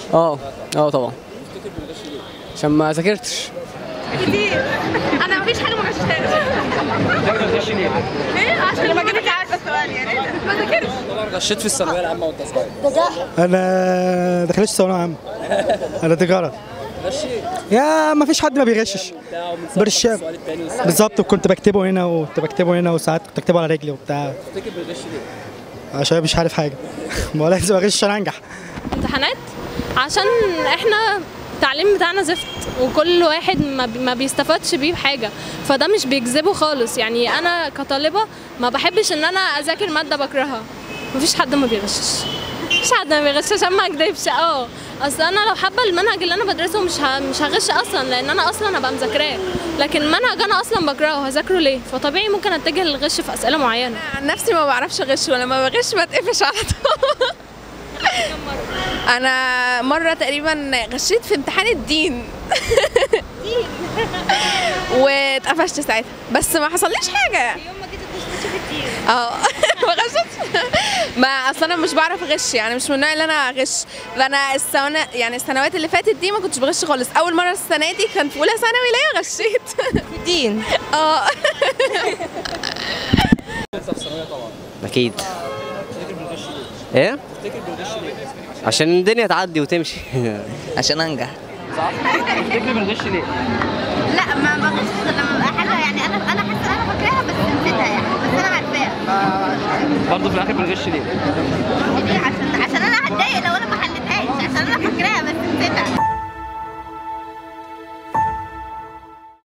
اه اه طبعا عشان ما ذاكرتش كتير انا مفيش حاجه ما غشتهاش ليه عشان ما كنتش عارفه السؤال يعني ما ذاكرتش غشيت في الثانويه العامه وانت صغير انا دخلتش ثانويه عامه انا تجاره يا ما فيش حد ما بيغشش برشام بالظبط وكنت بكتبه هنا وكنت بكتبه هنا وساعات كنت بكتبه على رجلي وبتاع تفتكر بتغش ليه؟ عشان مش عارف حاجه ما هو لازم اغش عشان انجح امتحانات عشان احنا التعليم بتاعنا زفت وكل واحد ما, بي ما بيستفادش بيه بحاجه فده مش بيجذبه خالص يعني انا كطالبه ما بحبش ان انا اذاكر ماده بكرهها مفيش حد ما بيغشش مفيش حد ما بيغشش عشان ما اكدبش اه اصل انا لو حابه المنهج اللي انا بدرسه مش ه... مش هغش اصلا لان انا اصلا هبقى مذاكراه لكن المنهج انا اصلا بكرهه هذاكره ليه فطبيعي ممكن اتجه للغش في اسئله معينه عن نفسي ما بعرفش اغش ولما بغش بتقفش على طول انا مره تقريبا غشيت في امتحان الدين واتقفشت ساعتها بس ما حصليش حاجه يوم ما جيت تغشي في الدين اه ما غشتش ما اصل انا مش بعرف اغش يعني مش من النوع اللي انا اغش انا السنة يعني السنوات اللي فاتت دي ما كنتش بغش خالص اول مره السنه دي كان في اولى ثانوي ليا غشيت في الدين اه اكيد ايه عشان الدنيا تعدي وتمشي عشان انجح تفتكر بتغش ليه؟ لا ما بغش لما ببقى حاجه يعني انا انا حاسه انا فاكراها بس نسيتها يعني بس انا عارفاها برضه في الاخر بتغش ليه؟ ليه عشان عشان انا هتضايق لو انا